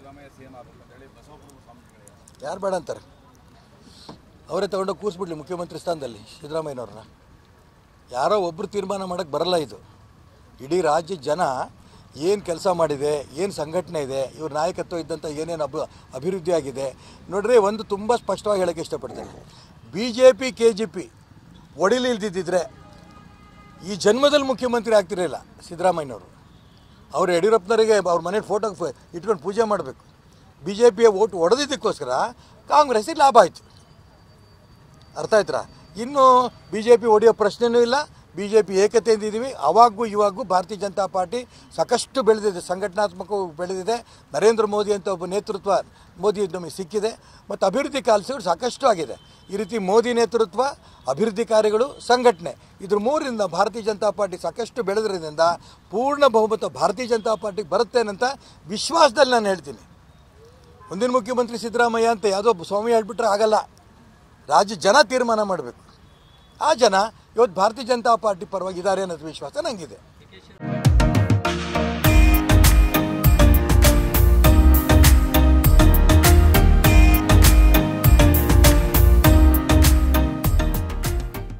Siddaramaiah CM ಆಗಬೇಕು ಅಂತ ಹೇಳಿ ಬಸವಪ್ರಭು ಸ್ವಾಮೀಜಿಗಳಿಗೆ ಯಾರು ಬೇಡ ಅಂತಾರೆ ಅವರೇ ತಗೊಂಡೋಗಿ ಕೂರಿಸ್ಬಿಡ್ಲಿ ಮುಖ್ಯಮಂತ್ರಿ ಸ್ಥಾನದಲ್ಲಿ ಸಿದ್ದರಾಮಯ್ಯನವ್ರನ್ನ ಯಾರೋ ಒಬ್ಬರು ತೀರ್ಮಾನ ಮಾಡೋಕ್ಕೆ ಬರಲ್ಲ ಇದು ಇಡೀ ರಾಜ್ಯದ ಜನ ಏನು ಕೆಲಸ ಮಾಡಿದೆ ಏನು ಸಂಘಟನೆ ಇದೆ ಇವ್ರ ನಾಯಕತ್ವ ಇದ್ದಂಥ ಏನೇನು ಅಭಿ ಅಭಿವೃದ್ಧಿ ಆಗಿದೆ ನೋಡ್ರಿ ಒಂದು ತುಂಬ ಸ್ಪಷ್ಟವಾಗಿ ಹೇಳೋಕ್ಕೆ ಇಷ್ಟಪಡ್ತೇನೆ B J P K G P ಒಡಿಲಿ ಇಲ್ದಿದ್ದಿದ್ರೆ ಈ ಜನ್ಮದಲ್ಲಿ ಮುಖ್ಯಮಂತ್ರಿ ಆಗ್ತಿರಲಿಲ್ಲ ಸಿದ್ದರಾಮಯ್ಯನವರು ಅವರು ಯಡಿಯೂರಪ್ಪನವರಿಗೆ ಅವ್ರ ಮನೆ ಫೋಟೋ ಇಟ್ಕೊಂಡು ಪೂಜೆ ಮಾಡಬೇಕು ಬಿ ಜೆ ಪಿಯ ಓಟ್ ಹೊಡೆದಿದ್ದಕ್ಕೋಸ್ಕರ ಕಾಂಗ್ರೆಸ್ಸಿಗೆ ಲಾಭ ಆಯಿತು ಅರ್ಥ ಆಯ್ತಾ ಇನ್ನು ಬಿ ಜೆ ಪಿ ಹೊಡೆಯೋ ಪ್ರಶ್ನೆನೂ ಇಲ್ಲ ಬಿ ಜೆ ಪಿ ಏಕತೆಯಿಂದ ಇದ್ದೀವಿ ಅವಾಗೂ ಇವಾಗೂ ಭಾರತೀಯ ಜನತಾ ಪಾರ್ಟಿ ಸಾಕಷ್ಟು ಬೆಳೆದಿದೆ ಸಂಘಟನಾತ್ಮಕವಾಗಿ ಬೆಳೆದಿದೆ ನರೇಂದ್ರ ಮೋದಿ ಅಂತ ಒಬ್ಬ ನೇತೃತ್ವ ಮೋದಿ ನಮಗೆ ಸಿಕ್ಕಿದೆ ಮತ್ತು ಅಭಿವೃದ್ಧಿ ಕೆಲಸಗಳು ಸಾಕಷ್ಟು ಆಗಿದೆ ಈ ರೀತಿ ಮೋದಿ ನೇತೃತ್ವ ಅಭಿವೃದ್ಧಿ ಕಾರ್ಯಗಳು ಸಂಘಟನೆ ಇದ್ರ ಮೂರಿಂದ ಭಾರತೀಯ ಜನತಾ ಪಾರ್ಟಿ ಸಾಕಷ್ಟು ಬೆಳೆದಿರೋದ್ರಿಂದ ಪೂರ್ಣ ಬಹುಮತ ಭಾರತೀಯ ಜನತಾ ಪಾರ್ಟಿಗೆ ಬರುತ್ತೆ ಅಂತ ವಿಶ್ವಾಸದಲ್ಲಿ ನಾನು ಹೇಳ್ತೀನಿ ಮುಂದಿನ ಮುಖ್ಯಮಂತ್ರಿ ಸಿದ್ದರಾಮಯ್ಯ ಅಂತ ಯಾವುದೋ ಒಬ್ಬ ಸ್ವಾಮಿ ಹೇಳ್ಬಿಟ್ರೆ ಆಗಲ್ಲ ರಾಜ್ಯ ಜನ ತೀರ್ಮಾನ ಮಾಡಬೇಕು ಆ ಜನ ಇವತ್ತು ಭಾರತೀಯ ಜನತಾ ಪಾರ್ಟಿ ಪರವಾಗಿ ಇದ್ದಾರೆ ಅನ್ನೋದು ವಿಶ್ವಾಸ ನನಗಿದೆ